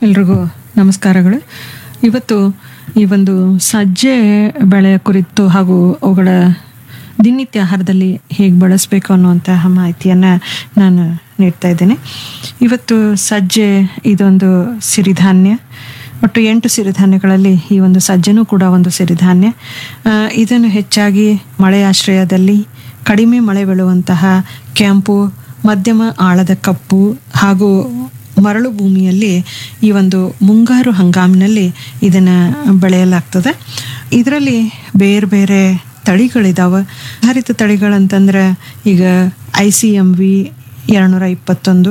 ಎಲ್ರಿಗೂ ನಮಸ್ಕಾರಗಳು ಇವತ್ತು ಈ ಒಂದು ಸಜ್ಜೆ ಬೆಳೆಯ ಕುರಿತು ಹಾಗೂ ಅವುಗಳ ದಿನನಿತ್ಯ ಆಹಾರದಲ್ಲಿ ಹೇಗೆ ಬಳಸಬೇಕು ಅನ್ನುವಂತಹ ಮಾಹಿತಿಯನ್ನು ನಾನು ನೀಡ್ತಾ ಇದ್ದೇನೆ ಇವತ್ತು ಸಜ್ಜೆ ಇದೊಂದು ಸಿರಿಧಾನ್ಯ ಒಟ್ಟು ಎಂಟು ಸಿರಿಧಾನ್ಯಗಳಲ್ಲಿ ಈ ಒಂದು ಸಜ್ಜೆನೂ ಕೂಡ ಒಂದು ಸಿರಿಧಾನ್ಯ ಆ, ಇದನ್ನು ಹೆಚ್ಚಾಗಿ ಮಳೆಯಾಶ್ರಯದಲ್ಲಿ ಕಡಿಮೆ ಮಳೆ ಬೀಳುವಂತಹ ಕೆಂಪು ಮಧ್ಯಮ ಆಳದ ಕಪ್ಪು ಹಾಗೂ ಮರಳು ಭೂಮಿಯಲ್ಲಿ ಈ ಒಂದು ಮುಂಗಾರು ಹಂಗಾಮಿನಲ್ಲಿ ಇದನ್ನು ಬೆಳೆಯಲಾಗ್ತದೆ ಇದರಲ್ಲಿ ಬೇರೆ ಬೇರೆ ತಳಿಗಳಿದಾವೆ ಹರಿತ ತಳಿಗಳಂತಂದ್ರೆ ಈಗ ಐ ಸಿ ಎಮ್ ವಿ ಎರಡುನೂರ ಇಪ್ಪತ್ತೊಂದು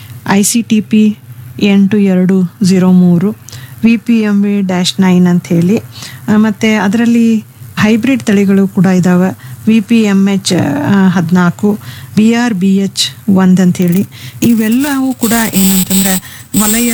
ಐ ಸಿ ಟಿ ಪಿ ಎಂಟು ಎರಡು ಝೀರೋ ಮೂರು V P M V dash nine ಅಂಥೇಳಿ ಮತ್ತು ಅದರಲ್ಲಿ ಹೈಬ್ರಿಡ್ ತಳಿಗಳು ಕೂಡ ಇದ್ದಾವೆ ವಿ ಪಿ ಎಮ್ ಎಚ್ ಹದಿನಾಲ್ಕು ಬಿ ಆರ್ ಬಿ ಎಚ್ ಒಂದು ಅಂಥೇಳಿ ಇವೆಲ್ಲವೂ ಕೂಡ ಏನಂತಂದ್ರೆ ವಲಯ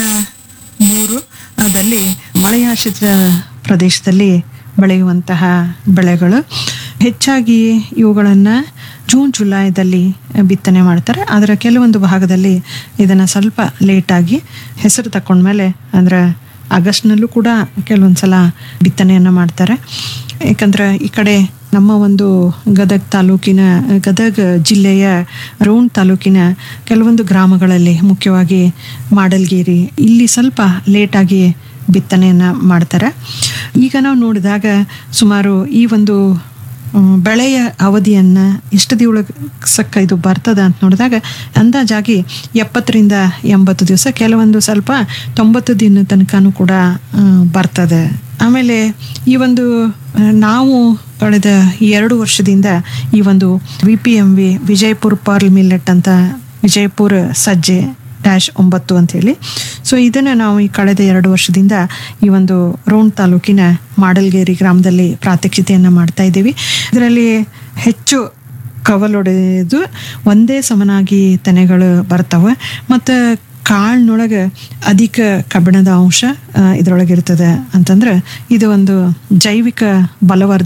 ಮೂರು ಅದಲ್ಲಿ ಮಳೆಯಾಶ್ರಿತ ಪ್ರದೇಶದಲ್ಲಿ ಬೆಳೆಯುವಂತಹ ಬೆಳೆಗಳು ಹೆಚ್ಚಾಗಿ ಇವುಗಳನ್ನು ಜೂನ್ ಜುಲೈದಲ್ಲಿ ಬಿತ್ತನೆ ಮಾಡ್ತಾರೆ ಅದರ ಕೆಲವೊಂದು ಭಾಗದಲ್ಲಿ ಇದನ್ನು ಸ್ವಲ್ಪ ಲೇಟಾಗಿ ಹೆಸರು ತಕೊಂಡ್ಮೇಲೆ ಅಂದರೆ ಆಗಸ್ಟ್ನಲ್ಲೂ ಕೂಡ ಕೆಲವೊಂದು ಸಲ ಬಿತ್ತನೆಯನ್ನು ಮಾಡ್ತಾರೆ ಯಾಕಂದ್ರೆ ಈ ಕಡೆ ನಮ್ಮ ಒಂದು ಗದಗ ತಾಲೂಕಿನ ಗದಗ ಜಿಲ್ಲೆಯ ರೋಣ ತಾಲೂಕಿನ ಕೆಲವೊಂದು ಗ್ರಾಮಗಳಲ್ಲಿ ಮುಖ್ಯವಾಗಿ ಮಾಡಲ್ಗೇರಿ ಇಲ್ಲಿ ಸ್ವಲ್ಪ ಲೇಟಾಗಿ ಬಿತ್ತನೆಯನ್ನು ಮಾಡ್ತಾರೆ ಈಗ ನಾವು ನೋಡಿದಾಗ ಸುಮಾರು ಈ ಒಂದು ಹ್ಮ್, ಬೆಳೆಯ ಅವಧಿಯನ್ನು ಎಷ್ಟು ದಿವಸಕ್ಕ ಇದು ಬರ್ತದ ಅಂತ ನೋಡಿದಾಗ ಅಂದಾಜಾಗಿ ಎಪ್ಪತ್ತರಿಂದ ಎಂಬತ್ತು ದಿವಸ ಕೆಲವೊಂದು ಸ್ವಲ್ಪ ತೊಂಬತ್ತು ದಿನ ತನಕನೂ ಕೂಡ ಆ, ಬರ್ತದೆ ಆಮೇಲೆ ಈ ಒಂದು ಆ, ನಾವು ಕಳೆದ ಎರಡು ವರ್ಷದಿಂದ ಈ ಒಂದು V P M V Vijayapura pearl millet ಅಂತ ವಿಜಯಪುರ ಸಜ್ಜೆ ಡ್ಯಾಶ್ ಒಂಬತ್ತು ಅಂಥೇಳಿ ಸೊ ಇದನ್ನು ನಾವು ಈ ಕಳೆದ ಎರಡು ವರ್ಷದಿಂದ ಈ ಒಂದು ರೋಣ ತಾಲೂಕಿನ ಮಾಡಲ್ಗೇರಿ ಗ್ರಾಮದಲ್ಲಿ ಪ್ರಾತ್ಯಕ್ಷಿತೆಯನ್ನು ಮಾಡ್ತಾ ಇದ್ದೀವಿ ಇದರಲ್ಲಿ ಹೆಚ್ಚು ಕವಲೊಡೆದು ಒಂದೇ ಸಮನಾಗಿ ತೆನೆಗಳು ಬರ್ತವೆ ಮತ್ತು ಕಾಳಿನೊಳಗೆ ಅಧಿಕ ಕಬ್ಬಿಣದ ಅಂಶ ಇದರೊಳಗೆ ಇರ್ತದೆ ಅಂತಂದ್ರೆ ಇದು ಒಂದು ಜೈವಿಕ ಬಲವರ್ಧಕ